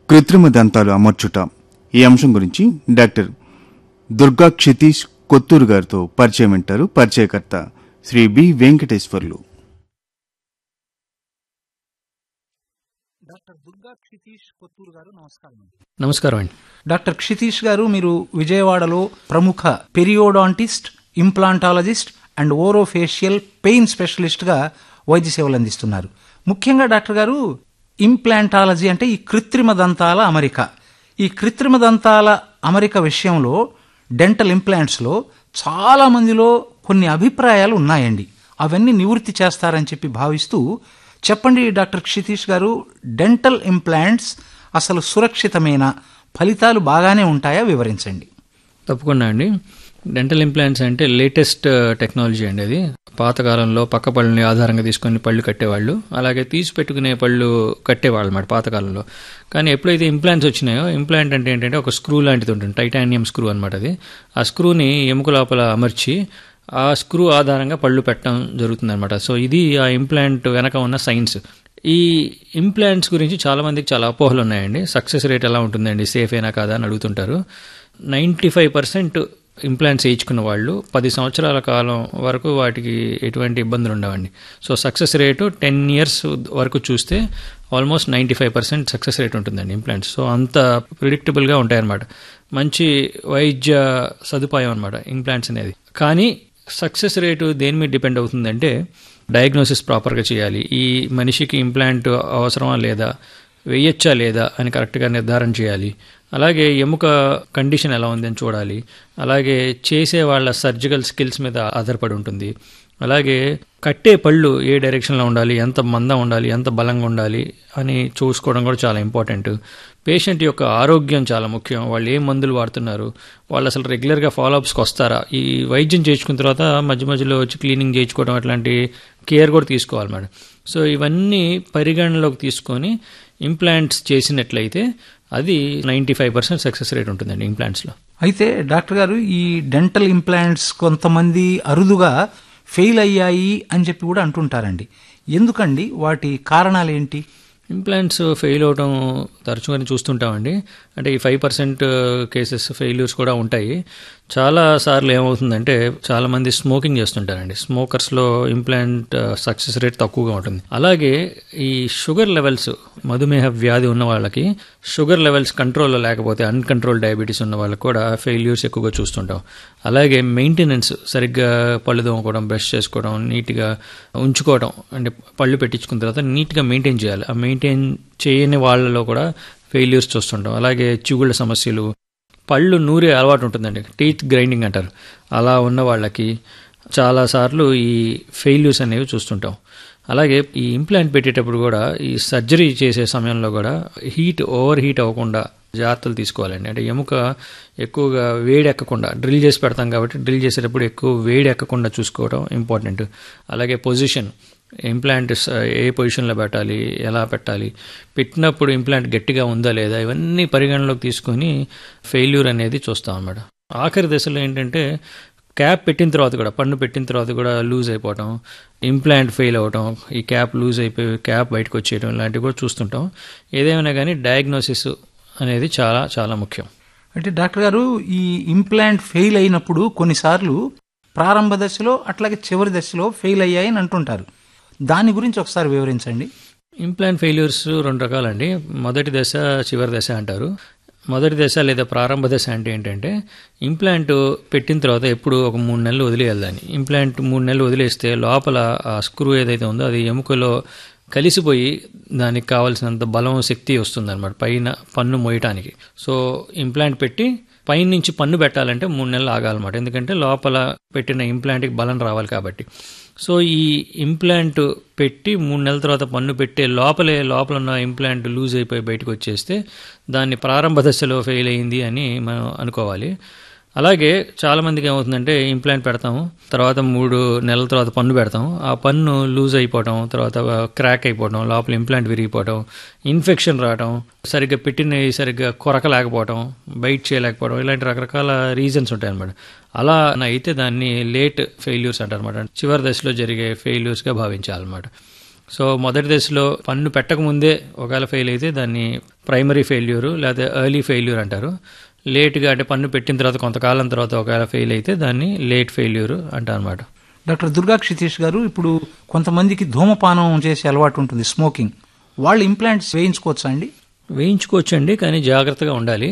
కృత్రిమ దంతాలు అమర్చుట ఈ అంశం గురించి డాక్టర్ దుర్గా క్షితీష్ కొత్తూరు గారితో పరిచయం వింటారు పరిచయకర్త శ్రీ బి వెంకటేశ్వర్లు డాక్టర్ దుర్గా క్షితీష్ కొత్తూరు గారు నమస్కారం అండి నమస్కారం అండి డాక్టర్ క్షితీష్ గారు మీరు విజయవాడలో ప్రముఖ periodontist implantologist and orofacial pain specialist గా వైద్య సేవలు అందిస్తున్నారు ముఖ్యంగా డాక్టర్ గారు ఇంప్లాంటాలజీ అంటే ఈ కృత్రిమ దంతాల అమరిక ఈ కృత్రిమ దంతాల అమరిక విషయంలో డెంటల్ ఇంప్లాంట్స్ లో చాలా మందిలో కొన్ని అభిప్రాయాలు ఉన్నాయండి అవన్నీ నివృత్తి చేస్తారని చెప్పి భావిస్తూ చెప్పండి డాక్టర్ క్షితీష్ గారు డెంటల్ ఇంప్లాంట్స్ అసలు సురక్షితమైన ఫలితాలు బాగానే ఉంటాయా వివరించండి తప్పకుండా అండి డెంటల్ ఇంప్లాంట్స్ అంటే లేటెస్ట్ టెక్నాలజీ అండి అది పాతకాలంలో పక్క పళ్ళని ఆధారంగా తీసుకొని పళ్ళు కట్టేవాళ్ళు అలాగే తీసి పెట్టుకునే పళ్ళు కట్టేవాళ్ళు అన్నమాట పాతకాలంలో కానీ ఎప్పుడైతే ఇంప్లాంట్స్ వచ్చినాయో ఇంప్లాంట్ అంటే ఏంటంటే ఒక స్క్రూ లాంటిది ఉంటుంది టైటానియం స్క్రూ అనమాట అది ఆ స్క్రూని ఎముక లోపల అమర్చి ఆ స్క్రూ ఆధారంగా పళ్ళు పెట్టడం జరుగుతుంది అనమాట సో ఇది ఆ ఇంప్లాంట్ వెనక ఉన్న సైన్స్ ఈ ఇంప్లాంట్స్ గురించి చాలా మందికి చాలా అపోహలు ఉన్నాయండి సక్సెస్ రేట్ ఎలా ఉంటుందండి సేఫ్ అయినా కాదా అని అడుగుతుంటారు నైంటీ ఫైవ్ పర్సెంట్ ఇంప్లాంట్స్ వేయించుకున్న వాళ్ళు పది సంవత్సరాల కాలం వరకు వాటికి ఎటువంటి ఇబ్బందులు ఉండవండి so success rate ten years వరకు చూస్తే almost ninety five percent success rate ఉంటుందండి ఇంప్లాంట్స్ సో అంత ప్రిడిక్టబుల్గా ఉంటాయన్నమాట మంచి వైద్య సదుపాయం అనమాట ఇంప్లాంట్స్ అనేది కానీ సక్సెస్ రేటు దేని మీద డిపెండ్ అవుతుందంటే డయాగ్నోసిస్ ప్రాపర్గా చేయాలి ఈ మనిషికి ఇంప్లాంట్ అవసరమా లేదా వేయచ్చా లేదా అని కరెక్ట్గా నిర్ధారణ చేయాలి అలాగే ఎముక కండిషన్ ఎలా ఉందని చూడాలి అలాగే చేసే వాళ్ళ సర్జికల్ స్కిల్స్ మీద ఆధారపడి ఉంటుంది అలాగే కట్టే పళ్ళు ఏ డైరెక్షన్లో ఉండాలి ఎంత మందం ఉండాలి ఎంత బలంగా ఉండాలి అని చూసుకోవడం కూడా చాలా ఇంపార్టెంట్ పేషెంట్ యొక్క ఆరోగ్యం చాలా ముఖ్యం వాళ్ళు ఏ మందులు వాడుతున్నారు వాళ్ళు అసలు రెగ్యులర్గా ఫాలోఅప్స్కి వస్తారా ఈ వైద్యం చేయించుకున్న తర్వాత మధ్య మధ్యలో వచ్చి క్లీనింగ్ చేయించుకోవడం అట్లాంటి కేర్ కూడా తీసుకోవాలి మేడం సో ఇవన్నీ పరిగణనలోకి తీసుకొని ఇంప్లాంట్స్ చేసినట్లయితే అది ninety five percent success rate ఉంటుందండి ఇంప్లాంట్స్లో అయితే డాక్టర్ గారు ఈ డెంటల్ ఇంప్లాంట్స్ కొంతమంది అరుదుగా ఫెయిల్ అయ్యాయి అని చెప్పి కూడా అంటుంటారండి ఎందుకండి వాటి కారణాలు ఏంటి ఇంప్లాంట్స్ ఫెయిల్ అవడం తరచుగానే చూస్తుంటామండి అంటే ఈ ఫైవ్ పర్సెంట్ కేసెస్ ఫెయిల్యూర్స్ కూడా ఉంటాయి చాలా సార్లు ఏమవుతుందంటే చాలా మంది స్మోకింగ్ చేస్తుంటారండి స్మోకర్స్లో ఇంప్లాంట్ సక్సెస్ రేట్ తక్కువగా ఉంటుంది అలాగే ఈ షుగర్ లెవెల్స్ మధుమేహ వ్యాధి ఉన్న వాళ్ళకి షుగర్ లెవెల్స్ కంట్రోల్లో లేకపోతే అన్కంట్రోల్ డయాబెటీస్ ఉన్న వాళ్ళకి కూడా ఫెయిల్యూర్స్ ఎక్కువగా చూస్తుంటాం అలాగే మెయింటెనెన్స్ సరిగ్గా పళ్ళు తోముకోవడం బ్రష్ చేసుకోవడం నీట్గా ఉంచుకోవడం అంటే పళ్ళు పెట్టించుకున్న తర్వాత నీట్గా మెయింటైన్ చేయాలి ఆ మెయింటైన్ చేయని వాళ్ళలో కూడా ఫెయిల్యూర్స్ చూస్తుంటాం అలాగే చిగుళ్ళ సమస్యలు పళ్ళు నూరే అలవాటు ఉంటుందండి టీత్ గ్రైండింగ్ అంటారు అలా ఉన్న వాళ్ళకి చాలాసార్లు ఈ ఫెయిల్యూర్స్ అనేవి చూస్తుంటాం అలాగే ఈ ఇంప్లాంట్ పెట్టేటప్పుడు కూడా ఈ సర్జరీ చేసే సమయంలో కూడా హీట్ ఓవర్ హీట్ అవ్వకుండా జాగ్రత్తలు తీసుకోవాలండి అంటే ఎముక ఎక్కువగా వేడి ఎక్కకుండా డ్రిల్ చేసి పెడతాం కాబట్టి డ్రిల్ చేసేటప్పుడు ఎక్కువ వేడి ఎక్కకుండా చూసుకోవడం ఇంపార్టెంట్ అలాగే పొజిషన్ ఇంప్లాంట్ ఏ పొజిషన్లో పెట్టాలి ఎలా పెట్టాలి పెట్టినప్పుడు ఇంప్లాంట్ గట్టిగా ఉందా లేదా ఇవన్నీ పరిగణలోకి తీసుకొని ఫెయిల్యూర్ అనేది చూస్తాం అన్నమాట ఆఖరి దశలో ఏంటంటే క్యాప్ పెట్టిన తర్వాత కూడా పన్ను పెట్టిన తర్వాత కూడా లూజ్ అయిపోవటం ఇంప్లాంట్ ఫెయిల్ అవ్వటం ఈ క్యాప్ లూజ్ అయిపోయి క్యాప్ బయటకు వచ్చేయడం ఇలాంటివి కూడా చూస్తుంటాం ఏదేమైనా కానీ డయాగ్నోసిస్ అనేది చాలా చాలా ముఖ్యం అంటే డాక్టర్ గారు ఈ ఇంప్లాంట్ ఫెయిల్ అయినప్పుడు కొన్నిసార్లు ప్రారంభ దశలో అట్లాగే చివరి దశలో ఫెయిల్ అయ్యాయని అంటుంటారు దాని గురించి ఒకసారి వివరించండి ఇంప్లాంట్ ఫెయిల్యూర్స్ రెండు రకాలండి మొదటి దశ చివరి దశ అంటారు మొదటి దశ లేదా ప్రారంభ దశ అంటే ఏంటంటే ఇంప్లాంట్ పెట్టిన తర్వాత ఎప్పుడు ఒక మూడు నెలలు వదిలేయాలి దాన్ని ఇంప్లాంట్ మూడు నెలలు వదిలేస్తే లోపల ఆ స్క్రూ ఏదైతే ఉందో అది ఎముకలో కలిసిపోయి దానికి కావాల్సినంత బలం శక్తి వస్తుంది అనమాట పైన పన్ను మోయటానికి సో ఇంప్లాంట్ పెట్టి పైన నుంచి పన్ను పెట్టాలంటే మూడు నెలలు ఆగాలన్నమాట ఎందుకంటే లోపల పెట్టిన ఇంప్లాంట్కి బలం రావాలి కాబట్టి సో ఈ ఇంప్లాంట్ పెట్టి మూడు నెలల తర్వాత పన్ను పెట్టే లోపలే లోపల ఉన్న ఇంప్లాంట్ లూజ్ అయిపోయి బయటకు వచ్చేస్తే దాన్ని ప్రారంభ దశలో ఫెయిల్ అయింది అని మనం అనుకోవాలి అలాగే చాలామందికి ఏమవుతుందంటే ఇంప్లాంట్ పెడతాము తర్వాత మూడు నెలల తర్వాత పన్ను పెడతాం ఆ పన్ను లూజ్ అయిపోవడం తర్వాత క్రాక్ అయిపోవడం లోపల ఇంప్లాంట్ విరిగిపోవడం ఇన్ఫెక్షన్ రావడం సరిగ్గా పెట్టిన సరిగ్గా కొరకలేకపోవడం బైట్ చేయలేకపోవడం ఇలాంటి రకరకాల రీజన్స్ ఉంటాయి అనమాట అలా అయితే దాన్ని లేట్ ఫెయిల్యూర్స్ అంటారు అనమాట చివరి దశలో జరిగే ఫెయిల్యూర్స్గా భావించాలన్నమాట సో మొదటి దశలో పన్ను పెట్టక ముందే ఒకవేళ ఫెయిల్ అయితే దాన్ని ప్రైమరీ ఫెయిల్యూర్ లేదా ఎర్లీ ఫెయిల్యూర్ అంటారు లేట్గా అంటే పన్ను పెట్టిన తర్వాత కొంతకాలం తర్వాత ఒకవేళ ఫెయిల్ అయితే దాన్ని లేట్ ఫెయిల్యూర్ అంటారు అనమాట డాక్టర్ దుర్గా క్షితీష్ గారు ఇప్పుడు కొంతమందికి ధూమపానం చేసే అలవాటు ఉంటుంది స్మోకింగ్ వాళ్ళు ఇంప్లాంట్స్ వేయించుకోవచ్చా అండి వేయించుకోవచ్చండి కానీ జాగ్రత్తగా ఉండాలి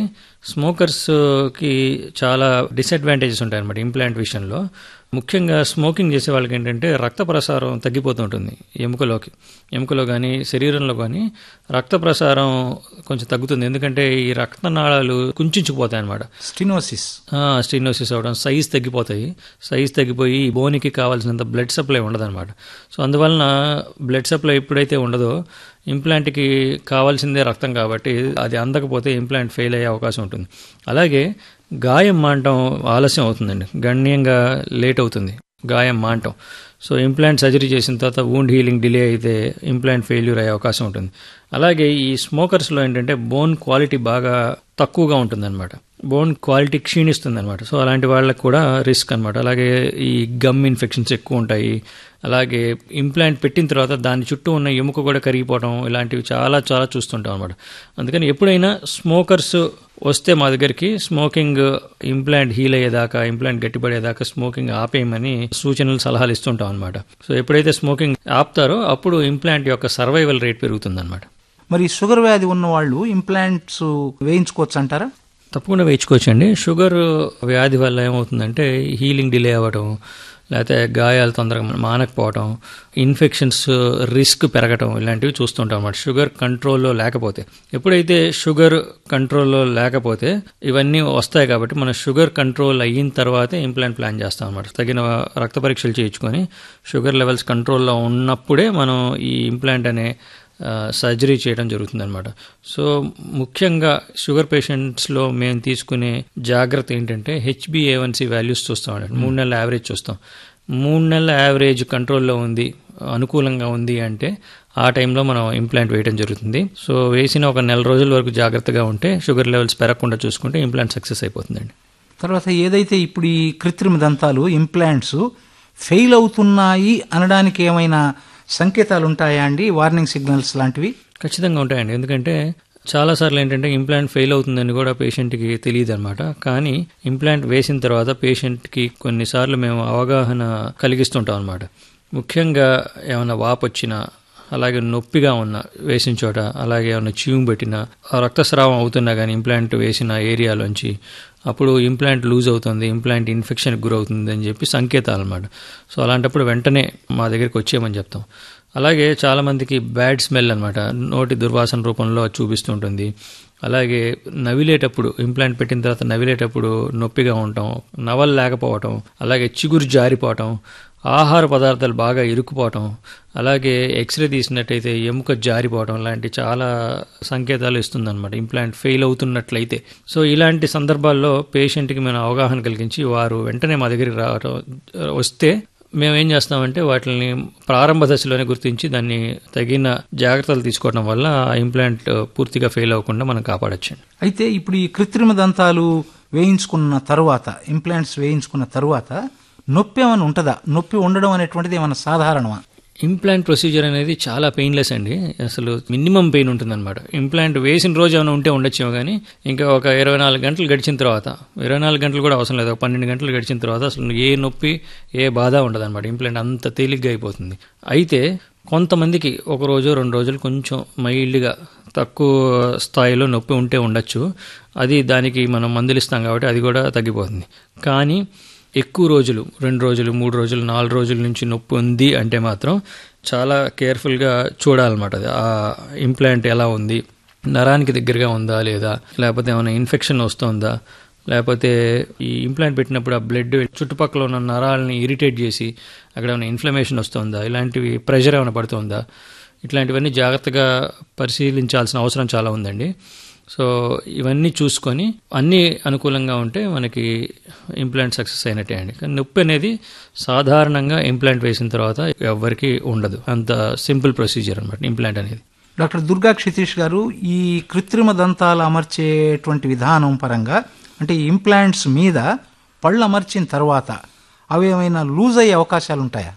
స్మోకర్స్కి చాలా డిసడ్వాంటేజెస్ ఉంటాయి అనమాట ఇంప్లాంట్ విషయంలో ముఖ్యంగా స్మోకింగ్ చేసే వాళ్ళకి ఏంటంటే రక్త ప్రసారం తగ్గిపోతూ ఉంటుంది ఎముకలోకి ఎముకలో కానీ శరీరంలో కానీ రక్త ప్రసారం కొంచెం తగ్గుతుంది ఎందుకంటే ఈ రక్తనాళాలు కుంచుకుపోతాయి అనమాట స్టినోసిస్ స్టీనోసిస్ అవడం సైజ్ తగ్గిపోతాయి సైజ్ తగ్గిపోయి ఈ బోనికి కావాల్సినంత బ్లడ్ సప్లై ఉండదన్నమాట సో అందువలన బ్లడ్ సప్లై ఎప్పుడైతే ఉండదో ఇంప్లాంట్కి కావాల్సిందే రక్తం కాబట్టి అది అందకపోతే ఇంప్లాంట్ ఫెయిల్ అయ్యే అవకాశం ఉంటుంది అలాగే గాయం మాంటం ఆలస్యం అవుతుందండి గణనీయంగా లేట్ అవుతుంది గాయం మాంటం సో ఇంప్లాంట్ సర్జరీ చేసిన తర్వాత వూండ్ హీలింగ్ డిలే అయితే ఇంప్లాంట్ ఫెయిల్యూర్ అయ్యే అవకాశం ఉంటుంది అలాగే ఈ స్మోకర్స్లో ఏంటంటే బోన్ క్వాలిటీ బాగా తక్కువగా ఉంటుందన్నమాట బోన్ క్వాలిటీ క్షీణిస్తుంది అనమాట సో అలాంటి వాళ్ళకి కూడా రిస్క్ అనమాట అలాగే ఈ గమ్ ఇన్ఫెక్షన్స్ ఎక్కువ ఉంటాయి అలాగే ఇంప్లాంట్ పెట్టిన తర్వాత దాని చుట్టూ ఉన్న ఎముక కూడా కరిగిపోవడం ఇలాంటివి చాలా చాలా చూస్తుంటాం అనమాట అందుకని ఎప్పుడైనా స్మోకర్స్ వస్తే మా దగ్గరికి స్మోకింగ్ ఇంప్లాంట్ హీల్ అయ్యేదాకా ఇంప్లాంట్ గట్టిపడేదాకా స్మోకింగ్ ఆపేయమని సూచనలు సలహాలు ఇస్తుంటాం అనమాట సో ఎప్పుడైతే స్మోకింగ్ ఆపుతారో అప్పుడు ఇంప్లాంట్ యొక్క సర్వైవల్ రేట్ పెరుగుతుంది అనమాట మరి షుగర్ వ్యాధి ఉన్న వాళ్ళు ఇంప్లాంట్స్ వేయించుకోవచ్చు అంటారా తప్పకుండా వేయించుకోవచ్చండి షుగర్ వ్యాధి వల్ల ఏమవుతుందంటే హీలింగ్ డిలే అవ్వడం లేకపోతే గాయాలు తొందరగా మానకపోవడం ఇన్ఫెక్షన్స్ రిస్క్ పెరగటం ఇలాంటివి చూస్తుంటాం అన్నమాట షుగర్ కంట్రోల్లో లేకపోతే ఎప్పుడైతే షుగర్ కంట్రోల్లో లేకపోతే ఇవన్నీ వస్తాయి కాబట్టి మన షుగర్ కంట్రోల్ అయిన తర్వాతే ఇంప్లాంట్ ప్లాన్ చేస్తాం అనమాట తగిన రక్త పరీక్షలు చేయించుకొని షుగర్ లెవెల్స్ కంట్రోల్లో ఉన్నప్పుడే మనం ఈ ఇంప్లాంట్ అనే సర్జరీ చేయడం జరుగుతుందన్నమాట సో ముఖ్యంగా షుగర్ పేషెంట్స్లో మేము తీసుకునే జాగ్రత్త ఏంటంటే హెచ్బిఏవన్సి వాల్యూస్ చూస్తాం మూడు నెలల యావరేజ్ చూస్తాం మూడు నెలల యావరేజ్ కంట్రోల్లో ఉంది అనుకూలంగా ఉంది అంటే ఆ టైంలో మనం ఇంప్లాంట్ వేయడం జరుగుతుంది సో వేసిన ఒక నెల రోజుల వరకు జాగ్రత్తగా ఉంటే షుగర్ లెవెల్స్ పెరగకుండా చూసుకుంటే ఇంప్లాంట్ సక్సెస్ అయిపోతుందండి తర్వాత ఏదైతే ఇప్పుడు ఈ కృత్రిమ దంతాలు ఇంప్లాంట్స్ ఫెయిల్ అవుతున్నాయి అనడానికి ఏమైనా సంకేతాలు ఉంటాయా అండి వార్నింగ్ సిగ్నల్స్ లాంటివి ఖచ్చితంగా ఉంటాయండి ఎందుకంటే చాలాసార్లు ఏంటంటే ఇంప్లాంట్ ఫెయిల్ అవుతుందని కూడా పేషెంట్కి తెలియదు అనమాట కానీ ఇంప్లాంట్ వేసిన తర్వాత పేషెంట్కి కొన్నిసార్లు మేము అవగాహన కలిగిస్తుంటాం అనమాట ముఖ్యంగా ఏమైనా వాపు వచ్చినా అలాగే నొప్పిగా ఉన్న వేసిన చోట అలాగే ఏమైనా చీము పెట్టినా ఆ రక్తస్రావం అవుతున్నా కానీ ఇంప్లాంట్ వేసిన ఏరియాలోంచి అప్పుడు ఇంప్లాంట్ లూజ్ అవుతుంది ఇంప్లాంట్ ఇన్ఫెక్షన్కి గురవుతుంది అని చెప్పి సంకేతాలు అనమాట సో అలాంటప్పుడు వెంటనే మా దగ్గరికి వచ్చేయమని చెప్తాం అలాగే చాలామందికి బ్యాడ్ స్మెల్ అనమాట నోటి దుర్వాసన రూపంలో చూపిస్తుంటుంది అలాగే నవిలేటప్పుడు ఇంప్లాంట్ పెట్టిన తర్వాత నవిలేటప్పుడు నొప్పిగా ఉండటం నవలు లేకపోవటం అలాగే చిగురు జారిపోవటం ఆహార పదార్థాలు బాగా ఇరుక్కుపోవటం అలాగే ఎక్స్రే తీసినట్టయితే ఎముక జారిపోవడం లాంటి చాలా సంకేతాలు ఇస్తుందన్నమాట ఇంప్లాంట్ ఫెయిల్ అవుతున్నట్లయితే సో ఇలాంటి సందర్భాల్లో పేషెంట్కి మేము అవగాహన కలిగించి వారు వెంటనే మా దగ్గరికి రావడం వస్తే మేము ఏం చేస్తామంటే వాటిని ప్రారంభ దశలోనే గుర్తించి దాన్ని తగిన జాగ్రత్తలు తీసుకోవడం వల్ల ఆ ఇంప్లాంట్ పూర్తిగా ఫెయిల్ అవ్వకుండా మనం కాపాడొచ్చండి అయితే ఇప్పుడు ఈ కృత్రిమ దంతాలు వేయించుకున్న తరువాత ఇంప్లాంట్స్ వేయించుకున్న తరువాత నొప్పి ఏమైనా ఉంటుందా నొప్పి ఉండడం అనేటువంటిది ఏమైనా సాధారణమా ఇంప్లాంట్ ప్రొసీజర్ అనేది చాలా పెయిన్లెస్ అండి అసలు మినిమం పెయిన్ ఉంటుందన్నమాట ఇంప్లాంట్ వేసిన రోజు ఏమైనా ఉంటే ఉండొచ్చేమో కానీ ఇంకా ఒక ఇరవై నాలుగు గంటలు గడిచిన తర్వాత ఇరవై నాలుగు గంటలు కూడా అవసరం లేదు ఒక పన్నెండు గంటలు గడిచిన తర్వాత అసలు ఏ నొప్పి ఏ బాధ ఉండదన్నమాట ఇంప్లాంట్ అంత తేలిగ్గా అయిపోతుంది అయితే కొంతమందికి ఒక రోజు రెండు రోజులు కొంచెం మైల్డ్గా తక్కువ స్థాయిలో నొప్పి ఉంటే ఉండొచ్చు అది దానికి మనం మందులు ఇస్తాం కాబట్టి అది కూడా తగ్గిపోతుంది కానీ ఎక్కువ రోజులు రెండు రోజులు మూడు రోజులు నాలుగు రోజుల నుంచి నొప్పి ఉంది అంటే మాత్రం చాలా కేర్ఫుల్గా చూడాలన్నమాట అది ఆ ఇంప్లాంట్ ఎలా ఉంది నరానికి దగ్గరగా ఉందా లేదా లేకపోతే ఏమైనా ఇన్ఫెక్షన్ వస్తుందా లేకపోతే ఈ ఇంప్లాంట్ పెట్టినప్పుడు ఆ బ్లడ్ చుట్టుపక్కల ఉన్న నరాలని ఇరిటేట్ చేసి అక్కడ ఏమైనా ఇన్ఫ్లమేషన్ వస్తుందా ఇలాంటివి ప్రెషర్ ఏమైనా పడుతుందా ఇట్లాంటివన్నీ జాగ్రత్తగా పరిశీలించాల్సిన అవసరం చాలా ఉందండి సో ఇవన్నీ చూసుకొని అన్నీ అనుకూలంగా ఉంటే మనకి ఇంప్లాంట్ సక్సెస్ అయినట్టే అండి కానీ నొప్పి అనేది సాధారణంగా ఇంప్లాంట్ వేసిన తర్వాత ఎవరికి ఉండదు అంత సింపుల్ ప్రొసీజర్ అనమాట ఇంప్లాంట్ అనేది డాక్టర్ దుర్గా క్షితీష్ గారు ఈ కృత్రిమ దంతాలు అమర్చేటువంటి విధానం పరంగా అంటే ఈ ఇంప్లాంట్స్ మీద పళ్ళు అమర్చిన తర్వాత అవి ఏమైనా లూజ్ అయ్యే అవకాశాలు ఉంటాయా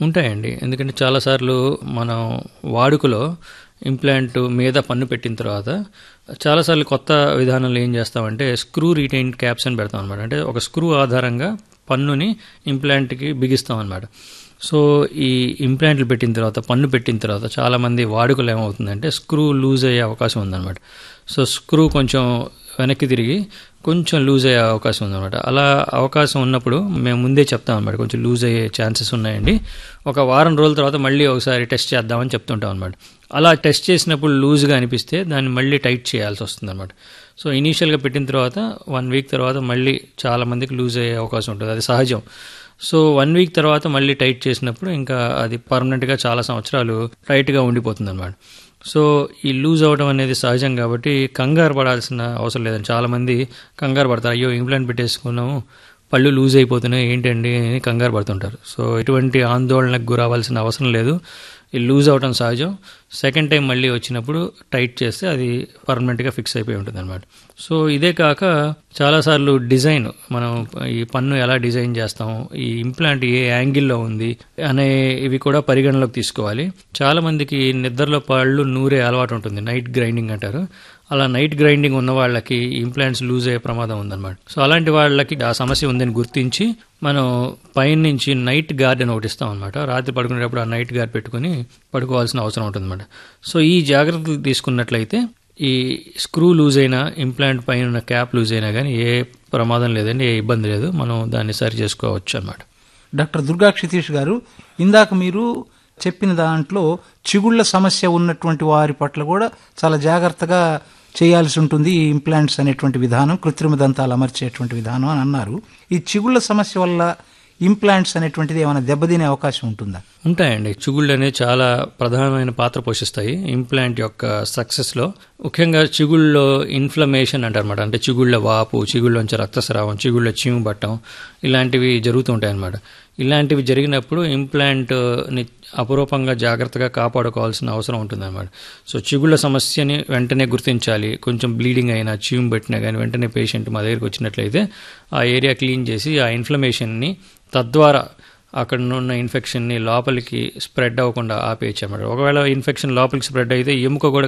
ఉంటాయండి ఎందుకంటే చాలాసార్లు మనం వాడుకలో ఇంప్లాంట్ మీద పన్ను పెట్టిన తర్వాత చాలాసార్లు కొత్త విధానంలో ఏం చేస్తామంటే స్క్రూ రీటైన్ క్యాప్స్ అని పెడతాం అనమాట అంటే ఒక స్క్రూ ఆధారంగా పన్నుని ఇంప్లాంట్కి బిగిస్తాం అనమాట సో ఈ ఇంప్లాంట్లు పెట్టిన తర్వాత పన్ను పెట్టిన తర్వాత చాలామంది వాడుకలు ఏమవుతుందంటే స్క్రూ లూజ్ అయ్యే అవకాశం ఉందన్నమాట సో స్క్రూ కొంచెం వెనక్కి తిరిగి కొంచెం లూజ్ అయ్యే అవకాశం ఉందన్నమాట అలా అవకాశం ఉన్నప్పుడు మేము ముందే చెప్తాం అనమాట కొంచెం లూజ్ అయ్యే ఛాన్సెస్ ఉన్నాయండి ఒక వారం రోజుల తర్వాత మళ్ళీ ఒకసారి టెస్ట్ చేద్దామని చెప్తుంటాం అనమాట అలా టెస్ట్ చేసినప్పుడు లూజ్గా అనిపిస్తే దాన్ని మళ్ళీ టైట్ చేయాల్సి వస్తుంది అనమాట సో ఇనీషియల్గా పెట్టిన తర్వాత వన్ వీక్ తర్వాత మళ్ళీ చాలా మందికి లూజ్ అయ్యే అవకాశం ఉంటుంది అది సహజం సో వన్ వీక్ తర్వాత మళ్ళీ టైట్ చేసినప్పుడు ఇంకా అది పర్మనెంట్గా చాలా సంవత్సరాలు టైట్గా ఉండిపోతుంది అనమాట సో ఈ లూజ్ అవడం అనేది సహజం కాబట్టి కంగారు పడాల్సిన అవసరం లేదని చాలామంది కంగారు పడతారు అయ్యో ఇంప్లాంట్ పెట్టేసుకున్నాము పళ్ళు లూజ్ అయిపోతున్నాయి ఏంటండి అని కంగారు పడుతుంటారు సో ఎటువంటి ఆందోళనకు గురవ్వాల్సిన అవసరం లేదు ఈ లూజ్ అవడం సహజం సెకండ్ టైం మళ్ళీ వచ్చినప్పుడు టైట్ చేస్తే అది పర్మనెంట్గా ఫిక్స్ అయిపోయి ఉంటుంది అనమాట సో ఇదే కాక చాలాసార్లు డిజైన్ మనం ఈ పన్ను ఎలా డిజైన్ చేస్తాం ఈ ఇంప్లాంట్ ఏ యాంగిల్లో ఉంది అనే ఇవి కూడా పరిగణలోకి తీసుకోవాలి చాలా మందికి నిద్రలో పళ్ళు నూరే అలవాటు ఉంటుంది నైట్ గ్రైండింగ్ అంటారు అలా నైట్ గ్రైండింగ్ ఉన్న వాళ్ళకి ఇంప్లాంట్స్ లూజ్ అయ్యే ప్రమాదం ఉందన్నమాట సో అలాంటి వాళ్ళకి ఆ సమస్య ఉందని గుర్తించి మనం పైన నుంచి నైట్ గార్డ్ అని ఒకటి ఇస్తాం అనమాట రాత్రి పడుకునేటప్పుడు ఆ నైట్ గార్డ్ పెట్టుకుని పడుకోవాల్సిన అవసరం ఉంటుందన్నమాట సో ఈ జాగ్రత్తలు తీసుకున్నట్లయితే ఈ స్క్రూ లూజ్ అయినా ఇంప్లాంట్ పైన ఉన్న క్యాప్ లూజ్ అయినా కానీ ఏ ప్రమాదం లేదండి ఏ ఇబ్బంది లేదు మనం దాన్ని సరి చేసుకోవచ్చు అనమాట డాక్టర్ దుర్గా క్షితీష్ గారు ఇందాక మీరు చెప్పిన దాంట్లో చిగుళ్ల సమస్య ఉన్నటువంటి వారి పట్ల కూడా చాలా జాగ్రత్తగా చేయాల్సి ఉంటుంది ఈ ఇంప్లాంట్స్ అనేటువంటి విధానం కృత్రిమ దంతాలు అమర్చేటువంటి విధానం అని అన్నారు ఈ చిగుళ్ల సమస్య వల్ల ఇంప్లాంట్స్ అనేటువంటిది ఏమైనా దెబ్బతినే అవకాశం ఉంటుందా ఉంటాయండి చిగుళ్ళు అనేవి చాలా ప్రధానమైన పాత్ర పోషిస్తాయి ఇంప్లాంట్ యొక్క సక్సెస్లో ముఖ్యంగా చిగుళ్ళలో ఇన్ఫ్లమేషన్ అంటారనమాట అంటే చిగుళ్ళ వాపు చిగుళ్ళలోంచి రక్తస్రావం చిగుళ్ళ చీము పట్టడం ఇలాంటివి జరుగుతూ ఉంటాయి అన్నమాట ఇలాంటివి జరిగినప్పుడు ఇంప్లాంట్ని అపురూపంగా జాగ్రత్తగా కాపాడుకోవాల్సిన అవసరం ఉంటుందన్నమాట సో చిగుళ్ళ సమస్యని వెంటనే గుర్తించాలి కొంచెం బ్లీడింగ్ అయినా చీము పెట్టినా కానీ వెంటనే పేషెంట్ మా దగ్గరికి వచ్చినట్లయితే ఆ ఏరియా క్లీన్ చేసి ఆ ఇన్ఫ్లమేషన్ని తద్వారా అక్కడ ఉన్న ఇన్ఫెక్షన్ని లోపలికి స్ప్రెడ్ అవ్వకుండా ఆపేయచ్చు అనమాట ఒకవేళ ఇన్ఫెక్షన్ లోపలికి స్ప్రెడ్ అయితే ఎముక కూడా